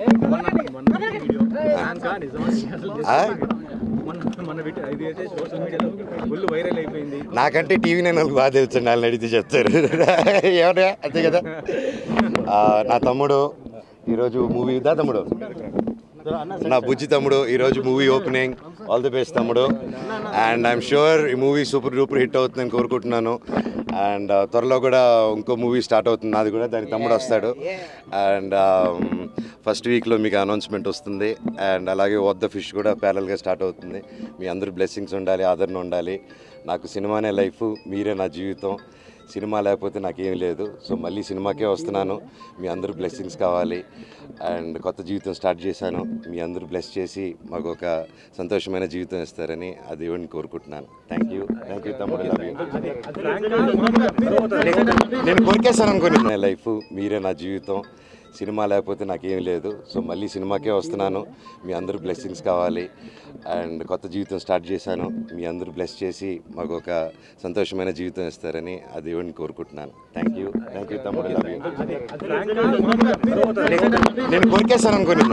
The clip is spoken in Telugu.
మొన్న మొన్న వీడియో ఫ్యాన్సా నిజమా అసలు ఆ? మొన్న మొన్న వీడియో ఇది అయితే సోషల్ మీడియాలో ఫుల్ వైరల్ అయిపోయింది నాకంటే టీవీ నేను వాళ్ళకి బాగా తెలుసు వాళ్ళని అడిగితే చెప్తారు ఏమన్నా అంతే కదా ఆ, నా తమ్ముడు ఈరోజు మూవీ దా తమ్ముడు నా బుజ్జి తమ్ముడు ఈరోజు movie opening all the best తమ్ముడు అండ్ ఐఎమ్ షూర్ ఈ మూవీ సూపర్ డూపర్ హిట్ అవుతుందని కోరుకుంటున్నాను అండ్ త్వరలో కూడా ఇంకో మూవీ స్టార్ట్ అవుతుంది నాది కూడా దానికి తమ్ముడు వస్తాడు అండ్ ఫస్ట్ వీక్లో మీకు అనౌన్స్మెంట్ వస్తుంది అండ్ అలాగే వద్ద ద ఫిష్ కూడా ప్యారల్గా స్టార్ట్ అవుతుంది మీ అందరూ బ్లెస్సింగ్స్ ఉండాలి ఆదరణ ఉండాలి నాకు సినిమానే లైఫ్ మీరే నా జీవితం సినిమా లేకపోతే నాకేం లేదు సో మళ్ళీ సినిమాకే వస్తున్నాను మీ అందరూ బ్లెస్సింగ్స్ కావాలి అండ్ కొత్త జీవితం స్టార్ట్ చేశాను మీ అందరూ బ్లెస్ చేసి మాకు ఒక సంతోషమైన జీవితం ఇస్తారని ఆ దేవుడిని కోరుకుంటున్నాను థ్యాంక్ యూ థ్యాంక్ యూ తమ్ముడు love you. నేను కొరికేస్తాను అనుకోని నా లైఫ్ మీరే నా జీవితం సినిమా లేకపోతే నాకేం లేదు సో మళ్ళీ సినిమాకే వస్తున్నాను మీ అందరూ బ్లెస్సింగ్స్ కావాలి అండ్ కొత్త జీవితం స్టార్ట్ చేశాను మీ అందరూ బ్లెస్ చేసి మాకు ఒక సంతోషమైన జీవితం ఇస్తారని ఆ దేవుడిని కోరుకుంటున్నాను థ్యాంక్ యూ థ్యాంక్ యూ తమ్ముడు love you. నేను కొరికేస్తాను అనుకోని